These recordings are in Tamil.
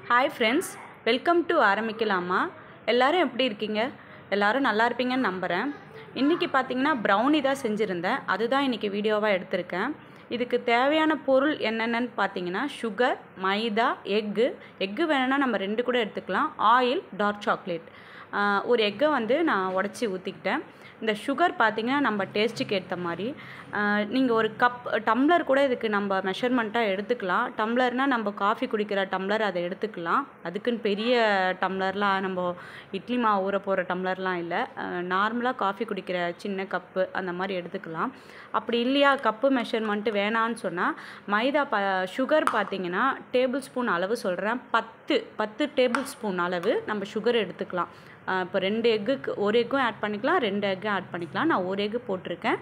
ஹாய் ஃப்ரெண்ட்ஸ் வெல்கம் டு ஆரம்பிக்கலாமா எல்லாரும் எப்படி இருக்கீங்க எல்லாரும் நல்லா இருப்பீங்கன்னு நம்புகிறேன் இன்றைக்கி பார்த்தீங்கன்னா ப்ரௌனி தான் செஞ்சுருந்தேன் அதுதான் இன்றைக்கி வீடியோவாக எடுத்திருக்கேன் இதுக்கு தேவையான பொருள் என்னென்னு பார்த்தீங்கன்னா சுகர் மைதா எக்கு எக்கு வேணும்னா நம்ம ரெண்டு கூட எடுத்துக்கலாம் ஆயில் டார்க் சாக்லேட் ஒரு எக்கை வந்து நான் உடச்சி ஊற்றிக்கிட்டேன் இந்த சுகர் பார்த்தீங்கன்னா நம்ம டேஸ்ட்டுக்கு ஏற்ற மாதிரி நீங்கள் ஒரு கப் டம்ளர் கூட இதுக்கு நம்ம மெஷர்மெண்ட்டாக எடுத்துக்கலாம் டம்ளர்னால் நம்ம காஃபி குடிக்கிற டம்ளர் அதை எடுத்துக்கலாம் அதுக்குன்னு பெரிய டம்ளர்லாம் நம்ம இட்லி மாவு ஊற போகிற டம்ளர்லாம் இல்லை நார்மலாக காஃபி குடிக்கிற சின்ன கப்பு அந்த மாதிரி எடுத்துக்கலாம் அப்படி இல்லையா கப்பு மெஷர்மெண்ட்டு வேணான்னு சொன்னால் மைதா ப சுகர் பார்த்தீங்கன்னா டேபிள் ஸ்பூன் அளவு சொல்கிறேன் பத்து பத்து டேபிள் ஸ்பூன் அளவு நம்ம சுகர் எடுத்துக்கலாம் இப்போ ரெண்டு எக்குக்கு ஒரு எக்கும் ஆட் பண்ணிக்கலாம் ரெண்டு எக்கும் ஆட் பண்ணிக்கலாம் நான் ஒரு எக்கு போட்டிருக்கேன்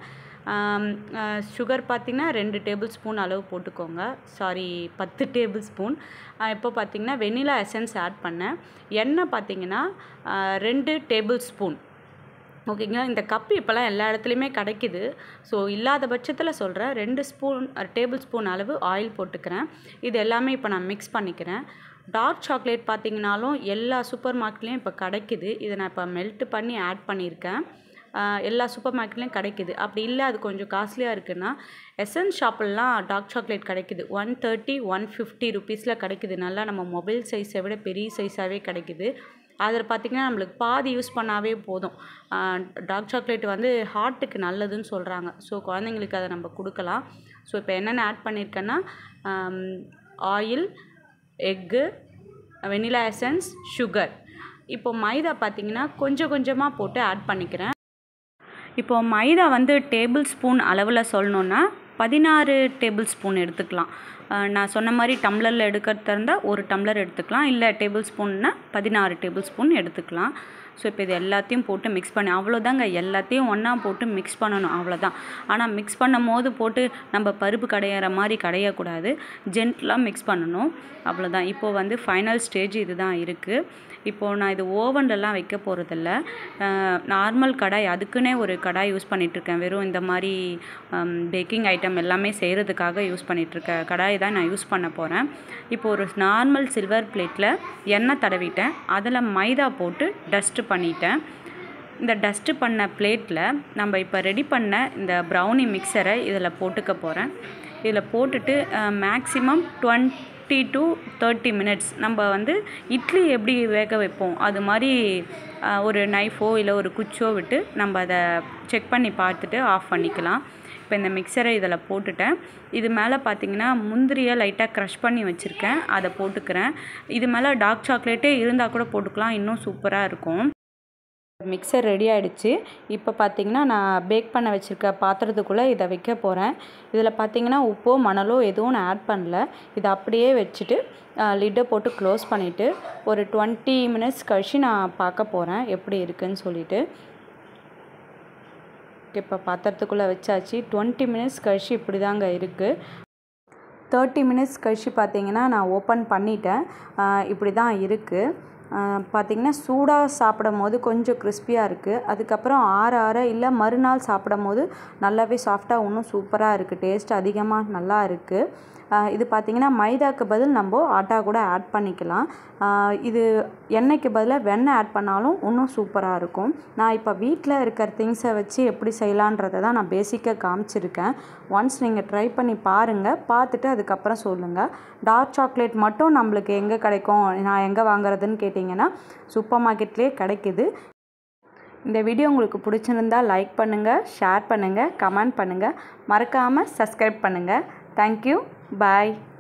சுகர் பார்த்திங்கன்னா ரெண்டு டேபிள் ஸ்பூன் அளவு போட்டுக்கோங்க சாரி பத்து டேபிள் ஸ்பூன் இப்போ பார்த்திங்கன்னா வெனிலா எசன்ஸ் ஆட் பண்ணேன் எண்ணெய் பார்த்திங்கன்னா ரெண்டு டேபிள் ஸ்பூன் ஓகேங்களா இந்த கப்பு இப்போல்லாம் எல்லா இடத்துலையுமே கிடைக்குது ஸோ இல்லாத பட்சத்தில் சொல்கிறேன் ரெண்டு ஸ்பூன் டேபிள் ஸ்பூன் அளவு ஆயில் போட்டுக்கிறேன் இது எல்லாமே இப்போ நான் மிக்ஸ் பண்ணிக்கிறேன் டார்க் சாக்லேட் பார்த்தீங்கனாலும் எல்லா சூப்பர் மார்க்கெட்லேயும் இப்போ கிடைக்குது இதை நான் இப்போ மெல்ட் பண்ணி ஆட் பண்ணியிருக்கேன் எல்லா சூப்பர் மார்க்கெட்லேயும் கிடைக்குது அப்படி இல்லை அது கொஞ்சம் காஸ்ட்லியாக இருக்குன்னா எசன்ஸ் ஷாப்லலாம் டார்க் சாக்லேட் கிடைக்குது ஒன் தேர்ட்டி ஒன் ஃபிஃப்டி ருபீஸில் கிடைக்குது நல்லா நம்ம மொபைல் சைஸை விட பெரிய சைஸாகவே கிடைக்குது அதில் பார்த்திங்கன்னா நம்மளுக்கு பாதி யூஸ் பண்ணாவே போதும் டார்க் சாக்லேட் வந்து ஹார்ட்டுக்கு நல்லதுன்னு சொல்கிறாங்க ஸோ குழந்தைங்களுக்கு அதை நம்ம கொடுக்கலாம் ஸோ இப்போ என்னென்ன ஆட் பண்ணியிருக்கேன்னா oil egg vanilla essence sugar இப்போ மைதா பார்த்திங்கன்னா கொஞ்சம் கொஞ்சமாக போட்டு ஆட் பண்ணிக்கிறேன் இப்போது மைதா வந்து டேபிள் ஸ்பூன் அளவில் சொல்லணுன்னா பதினாறு டேபிள் ஸ்பூன் எடுத்துக்கலாம் நான் சொன்ன மாதிரி டம்ளரில் எடுக்கிறதா இருந்தால் ஒரு டம்ளர் எடுத்துக்கலாம் இல்லை டேபிள் ஸ்பூன்னா பதினாறு டேபிள் ஸ்பூன் எடுத்துக்கலாம் ஸோ இப்போ இது எல்லாத்தையும் போட்டு மிக்ஸ் பண்ணி அவ்வளோதாங்க எல்லாத்தையும் ஒன்றா போட்டு மிக்ஸ் பண்ணணும் அவ்வளோதான் ஆனால் மிக்ஸ் பண்ணும் போது போட்டு நம்ம பருப்பு கடையிற மாதிரி கடையக்கூடாது ஜென்ட்லாக மிக்ஸ் பண்ணணும் அவ்வளோதான் இப்போது வந்து ஃபைனல் ஸ்டேஜ் இது தான் இருக்குது இப்போது நான் இது ஓவன்லலாம் வைக்க போகிறதில்ல நார்மல் கடாய் அதுக்குன்னே ஒரு கடாய் யூஸ் பண்ணிகிட்ருக்கேன் வெறும் இந்த மாதிரி பேக்கிங் ஐட்டம் எல்லாமே செய்கிறதுக்காக யூஸ் பண்ணிகிட்ருக்க கடாய் தான் நான் யூஸ் பண்ண போகிறேன் இப்போ ஒரு நார்மல் சில்வர் பிளேட்டில் எண்ணெய் தடவிட்டேன் அதில் மைதா போட்டு டஸ்ட்டு பண்ணிட்டேன் இந்த டஸ்ட்டு பண்ண பிளேட்டில் நம்ம இப்போ ரெடி பண்ண இந்த ப்ரௌனி மிக்சரை இதில் போட்டுக்க போகிறேன் இதில் போட்டுட்டு maximum twenty to thirty minutes நம்ம வந்து இட்லி எப்படி வேக வைப்போம் அது மாதிரி ஒரு நைஃபோ இல்லை ஒரு குச்சோ விட்டு நம்ம அதை செக் பண்ணி பார்த்துட்டு ஆஃப் பண்ணிக்கலாம் இப்போ இந்த மிக்சரை இதில் போட்டுட்டேன் இது மேலே பார்த்தீங்கன்னா முந்திரியை லைட்டாக க்ரஷ் பண்ணி வச்சுருக்கேன் அதை போட்டுக்கிறேன் இது மேலே டார்க் சாக்லேட்டே இருந்தால் கூட போட்டுக்கலாம் இன்னும் சூப்பராக இருக்கும் மிக்சர் ரெடி ஆகிடுச்சு இப்போ பார்த்தீங்கன்னா நான் பேக் பண்ண வச்சுருக்க பாத்திரத்துக்குள்ளே இதை வைக்க போகிறேன் இதில் பார்த்தீங்கன்னா உப்போ மணலோ எதுவும் நான் ஆட் பண்ணல இதை அப்படியே வச்சுட்டு லிட்டை போட்டு க்ளோஸ் பண்ணிவிட்டு ஒரு டுவெண்ட்டி மினிட்ஸ் கழிச்சு நான் பார்க்க போகிறேன் எப்படி இருக்குதுன்னு சொல்லிவிட்டு இப்போ பாத்திரத்துக்குள்ளே வச்சாச்சு டுவெண்ட்டி மினிட்ஸ் கழிச்சு இப்படி தாங்க இருக்குது தேர்ட்டி மினிட்ஸ் கழிச்சு பார்த்தீங்கன்னா நான் ஓப்பன் பண்ணிட்டேன் இப்படி தான் இருக்குது பார்த்திங்கன்னா சூடாக சாப்பிடும் போது கொஞ்சம் கிறிஸ்பியாக இருக்குது அதுக்கப்புறம் ஆற ஆற இல்லை மறுநாள் சாப்பிடும் போது நல்லாவே சாஃப்டாக இன்னும் சூப்பராக இருக்குது டேஸ்ட் அதிகமாக நல்லா இருக்குது இது பார்த்திங்கன்னா மைதாக்கு பதில் நம்ம ஆட்டா கூட ஆட் பண்ணிக்கலாம் இது எண்ணெய்க்கு பதிலாக வெண்ணெய் ஆட் பண்ணாலும் இன்னும் சூப்பராக இருக்கும் நான் இப்போ வீட்டில் இருக்கிற திங்ஸை வச்சு எப்படி செய்யலான்றதை தான் நான் பேசிக்காக காமிச்சிருக்கேன் ஒன்ஸ் நீங்கள் ட்ரை பண்ணி பாருங்கள் பார்த்துட்டு அதுக்கப்புறம் சொல்லுங்கள் டார்க் சாக்லேட் மட்டும் நம்மளுக்கு எங்கே கிடைக்கும் நான் எங்கே வாங்குறதுன்னு கேட்டிங்கன்னா சூப்பர் மார்க்கெட்லேயே கிடைக்குது இந்த வீடியோ உங்களுக்கு பிடிச்சிருந்தா லைக் பண்ணுங்கள் ஷேர் பண்ணுங்கள் கமெண்ட் பண்ணுங்கள் மறக்காமல் சப்ஸ்கிரைப் பண்ணுங்கள் தேங்க்யூ பாய்